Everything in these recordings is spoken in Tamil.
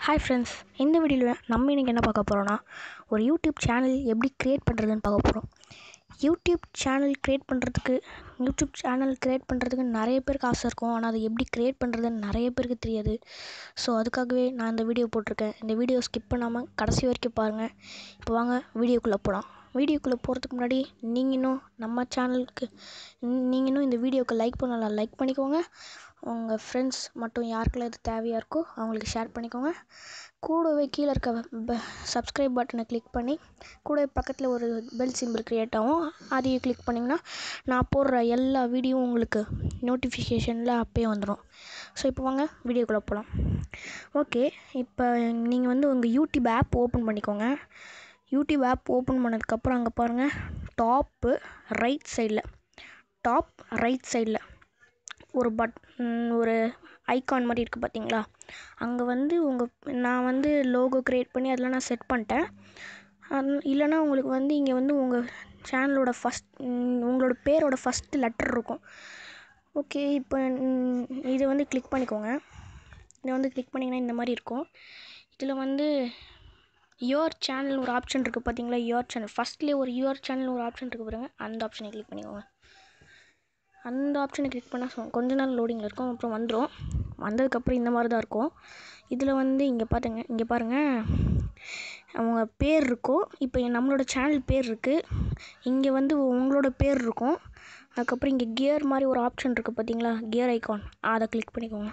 ஹாய் ஃப்ரெண்ட்ஸ் இந்த வீடியோவில் நம்ம இன்றைக்கி என்ன பார்க்க போகிறோன்னா ஒரு யூடியூப் சேனல் எப்படி க்ரியேட் பண்ணுறதுன்னு பார்க்க போகிறோம் யூடியூப் சேனல் க்ரியேட் பண்ணுறதுக்கு யூடியூப் சேனல் க்ரியேட் பண்ணுறதுக்கு நிறைய பேருக்கு ஆசை இருக்கும் ஆனால் அதை எப்படி க்ரியேட் பண்ணுறதுன்னு நிறைய பேருக்கு தெரியாது ஸோ அதுக்காகவே நான் இந்த வீடியோ போட்டிருக்கேன் இந்த வீடியோ ஸ்கிப் பண்ணாமல் கடைசி வரைக்கும் பாருங்கள் இப்போ வாங்க வீடியோக்குள்ளே போகலாம் வீடியோக்குள்ளே போகிறதுக்கு முன்னாடி நீங்கள் இன்னும் நம்ம சேனலுக்கு நீங்கள் இன்னும் இந்த வீடியோக்கு லைக் பண்ணலாம் லைக் பண்ணிக்கோங்க உங்கள் ஃப்ரெண்ட்ஸ் மட்டும் யாருக்கெல்லாம் இது தேவையாக இருக்கோ அவங்களுக்கு ஷேர் பண்ணிக்கோங்க கூடவே கீழே இருக்க சப்ஸ்கிரைப் பட்டனை கிளிக் பண்ணி கூடவே பக்கத்தில் ஒரு பெல் சிம்பிள் க்ரியேட் ஆகும் அதையும் கிளிக் பண்ணிங்கன்னா நான் போடுற எல்லா வீடியோவும் உங்களுக்கு நோட்டிஃபிகேஷனில் அப்பயே வந்துடும் ஸோ இப்போ வாங்க வீடியோக்குள்ளே போகலாம் ஓகே இப்போ நீங்கள் வந்து உங்கள் யூடியூப் ஆப் ஓப்பன் பண்ணிக்கோங்க யூடியூப் ஆப் ஓப்பன் பண்ணதுக்கப்புறம் அங்கே பாருங்கள் டாப்பு ரைட் சைடில் டாப் ரைட் சைடில் ஒரு பட் ஒரு ஐகான் மாதிரி இருக்குது பார்த்தீங்களா அங்கே வந்து உங்கள் நான் வந்து லோகோ க்ரியேட் பண்ணி அதெல்லாம் நான் செட் பண்ணிட்டேன் அது இல்லைனா உங்களுக்கு வந்து இங்கே வந்து உங்கள் சேனலோட ஃபஸ்ட் உங்களோட பேரோட ஃபஸ்ட்டு லெட்டர் இருக்கும் ஓகே இப்போ இதை வந்து கிளிக் பண்ணிக்கோங்க இதை வந்து கிளிக் பண்ணிங்கன்னா இந்த மாதிரி இருக்கும் இதில் வந்து யுவர் சேனல் ஒரு ஆப்ஷன் இருக்குது பார்த்தீங்களா யுவர் சேனல் ஃபஸ்ட்லேயே ஒரு யுவர் சேனல் ஒரு ஆப்ஷன் இருக்குது பாருங்கள் அந்த ஆப்ஷனை கிளிக் பண்ணிக்கோங்க அந்த ஆப்ஷனை கிளிக் பண்ணால் கொஞ்ச நேரம் லோடிங்கில் இருக்கும் அப்புறம் வந்துடும் வந்ததுக்கப்புறம் இந்த மாதிரி தான் இருக்கும் இதில் வந்து இங்கே பார்த்துங்க இங்கே பாருங்கள் அவங்க பேர் இருக்கும் இப்போ நம்மளோட சேனல் பேர் இருக்குது இங்கே வந்து உங்களோட பேர் இருக்கும் அதுக்கப்புறம் இங்கே கியர் மாதிரி ஒரு ஆப்ஷன் இருக்குது பார்த்தீங்களா கியர் ஐக்கான் அதை கிளிக் பண்ணிக்கோங்க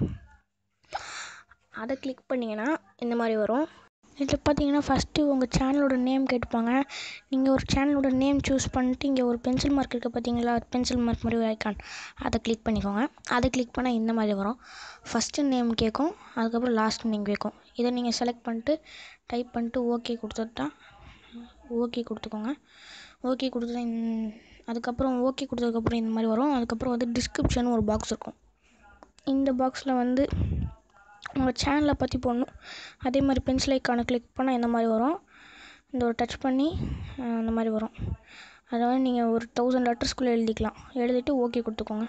அதை கிளிக் பண்ணிங்கன்னா இந்த மாதிரி வரும் இதில் பார்த்தீங்கன்னா ஃபஸ்ட்டு உங்கள் சேனலோட நேம் கேட்டுப்பாங்க நீங்கள் ஒரு சேனலோட நேம் சூஸ் பண்ணிட்டு இங்கே ஒரு பென்சில் மார்க் இருக்குது பார்த்தீங்களா பென்சில் மார்க் மாதிரி ஒரு ஐக்கான் அதை கிளிக் பண்ணிக்கோங்க அதை கிளிக் பண்ணால் இந்த மாதிரி வரும் ஃபஸ்ட்டு நேம் கேட்கும் அதுக்கப்புறம் லாஸ்ட் நேம் கேட்கும் இதை நீங்கள் செலக்ட் பண்ணிட்டு டைப் பண்ணிட்டு ஓகே கொடுத்துட்டா ஓகே கொடுத்துக்கோங்க ஓகே கொடுத்துட்டா அதுக்கப்புறம் ஓகே கொடுத்ததுக்கப்புறம் இந்த மாதிரி வரும் அதுக்கப்புறம் வந்து டிஸ்கிரிப்ஷன் ஒரு பாக்ஸ் இருக்கும் இந்த பாக்ஸில் வந்து உங்கள் சேனலை பற்றி போடணும் அதே மாதிரி பென்சில் ஐக்கானை கிளிக் பண்ணால் இந்த மாதிரி வரும் இந்த ஒரு டச் பண்ணி அந்த மாதிரி வரும் அதாவது நீங்கள் ஒரு தௌசண்ட் லெட்டர்ஸ்குள்ளே எழுதிக்கலாம் எழுதிட்டு ஓகே கொடுத்துக்கோங்க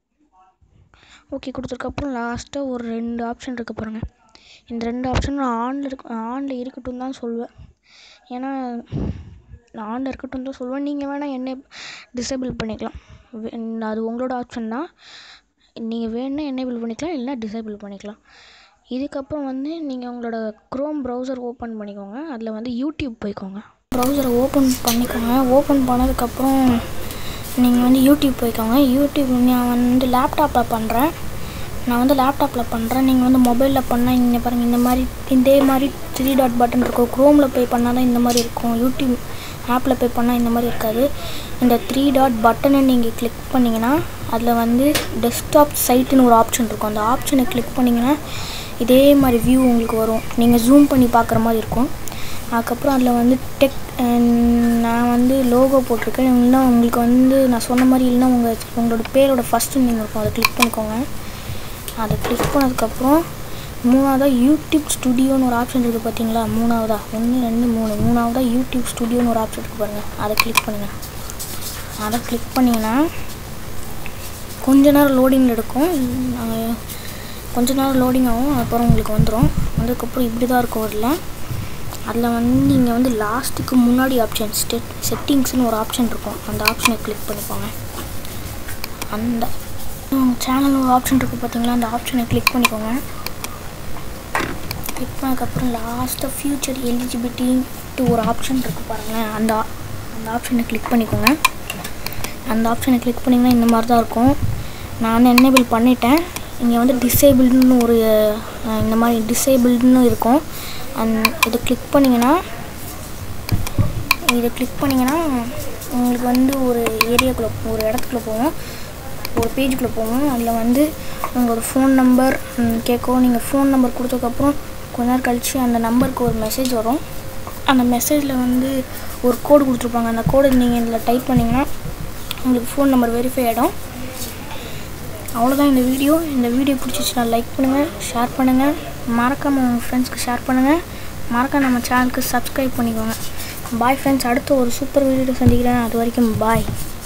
ஓகே கொடுத்ததுக்கப்புறம் லாஸ்ட்டாக ஒரு ரெண்டு ஆப்ஷன் இருக்குது பாருங்கள் இந்த ரெண்டு ஆப்ஷனும் ஆனில் இருக்கு ஆனில் இருக்கட்டும் தான் சொல்லுவேன் ஏன்னா நான் ஆனில் இருக்கட்டும் தான் சொல்லுவேன் நீங்கள் வேணால் என்ன டிசேபிள் பண்ணிக்கலாம் அது உங்களோட ஆப்ஷன் தான் நீங்கள் வேணுன்னா என்னேபிள் பண்ணிக்கலாம் இல்லைனா டிசேபிள் பண்ணிக்கலாம் இதுக்கப்புறம் வந்து நீங்கள் உங்களோட க்ரோம் ப்ரௌசர் ஓப்பன் பண்ணிக்கோங்க அதில் வந்து யூடியூப் போய்க்கோங்க ப்ரௌசரை ஓப்பன் பண்ணிக்கோங்க ஓப்பன் பண்ணதுக்கப்புறம் நீங்கள் வந்து யூடியூப் போய்க்கோங்க யூடியூப் நான் வந்து லேப்டாப்பில் பண்ணுறேன் நான் வந்து லேப்டாப்பில் பண்ணுறேன் நீங்கள் வந்து மொபைலில் பண்ணால் இங்கே பாருங்கள் இந்த மாதிரி இதே மாதிரி த்ரீ டாட் பட்டன் இருக்கும் க்ரோமில் போய் பண்ணால் தான் இந்த மாதிரி இருக்கும் யூடியூப் ஆப்பில் போய் பண்ணால் இந்த மாதிரி இருக்காது இந்த த்ரீ டாட் பட்டனை நீங்கள் கிளிக் பண்ணிங்கன்னா அதில் வந்து டெஸ்க்டாப் சைட்டுன்னு ஒரு ஆப்ஷன் இருக்கும் அந்த ஆப்ஷனை கிளிக் பண்ணிங்கன்னா இதே மாதிரி வியூ உங்களுக்கு வரும் நீங்கள் ஜூம் பண்ணி பார்க்குற மாதிரி இருக்கும் அதுக்கப்புறம் அதில் வந்து டெக் நான் வந்து லோகோ போட்டிருக்கேன் இல்லைனா உங்களுக்கு வந்து நான் சொன்ன மாதிரி இல்லைனா உங்கள் உங்களோட பேரோட ஃபஸ்ட்டு நேம் இருக்கும் அதை கிளிக் பண்ணிக்கோங்க அதை கிளிக் பண்ணதுக்கப்புறம் மூணாவதாக யூடியூப் ஸ்டுடியோன்னு ஒரு ஆப்ஷன் இருக்குது பார்த்தீங்களா மூணாவதா ஒன்று ரெண்டு மூணு மூணாவதாக யூடியூப் ஸ்டுடியோன்னு ஒரு ஆப்ஷன் இருக்குது பாருங்கள் அதை கிளிக் பண்ணுங்கள் அதை கிளிக் பண்ணிங்கன்னா கொஞ்ச நேரம் லோடிங் எடுக்கும் கொஞ்ச நேரம் லோடிங் ஆகும் அப்புறம் உங்களுக்கு வந்துடும் வந்ததுக்கப்புறம் இப்படி தான் இருக்கும் அதில் அதில் வந்து நீங்கள் வந்து லாஸ்ட்டுக்கு முன்னாடி ஆப்ஷன் ஸ்டெட் செட்டிங்ஸ்னு ஒரு ஆப்ஷன் இருக்கும் அந்த ஆப்ஷனை கிளிக் பண்ணிக்கோங்க அந்த சேனல் ஒரு ஆப்ஷன் இருக்குது பார்த்தீங்களா அந்த ஆப்ஷனை கிளிக் பண்ணிக்கோங்க கிளிக் பண்ணதுக்கப்புறம் லாஸ்ட்டாக ஃப்யூச்சர் எலிஜிபிலிட்டின்ட்டு ஒரு ஆப்ஷன் இருக்குது பாருங்களேன் அந்த அந்த ஆப்ஷனை கிளிக் பண்ணிக்கோங்க அந்த ஆப்ஷனை கிளிக் பண்ணிங்கன்னா இந்த மாதிரி தான் இருக்கும் நான் என்னேபிள் பண்ணிட்டேன் இங்கே வந்து டிசேபிள்டுன்னு ஒரு இந்த மாதிரி டிசேபிள்டுன்னு இருக்கும் அந் இதை கிளிக் பண்ணிங்கன்னா இதை கிளிக் பண்ணிங்கன்னா உங்களுக்கு வந்து ஒரு ஏரியாக்குள்ளே ஒரு இடத்துக்குள்ளே போவோம் ஒரு பேஜுக்குள்ளே போவோம் அதில் வந்து உங்களோட ஃபோன் நம்பர் கேட்கும் நீங்கள் ஃபோன் நம்பர் கொடுத்ததுக்கப்புறம் கொஞ்ச நேரம் கழித்து அந்த நம்பருக்கு ஒரு மெசேஜ் வரும் அந்த மெசேஜில் வந்து ஒரு கோடு கொடுத்துருப்பாங்க அந்த கோடை நீங்கள் இதில் டைப் பண்ணிங்கன்னா உங்களுக்கு ஃபோன் நம்பர் வெரிஃபை ஆகிடும் அவ்வளோதான் இந்த வீடியோ இந்த வீடியோ பிடிச்சிச்சுன்னா லைக் பண்ணுங்கள் ஷேர் பண்ணுங்கள் மறக்காமல் உங்கள் ஃப்ரெண்ட்ஸ்க்கு ஷேர் பண்ணுங்கள் மறக்காம நம்ம சேனலுக்கு சப்ஸ்கிரைப் பண்ணிக்கோங்க பாய் ஃப்ரெண்ட்ஸ் அடுத்த ஒரு சூப்பர் வீடியோ சந்திக்கிறேன் அது வரைக்கும் பாய்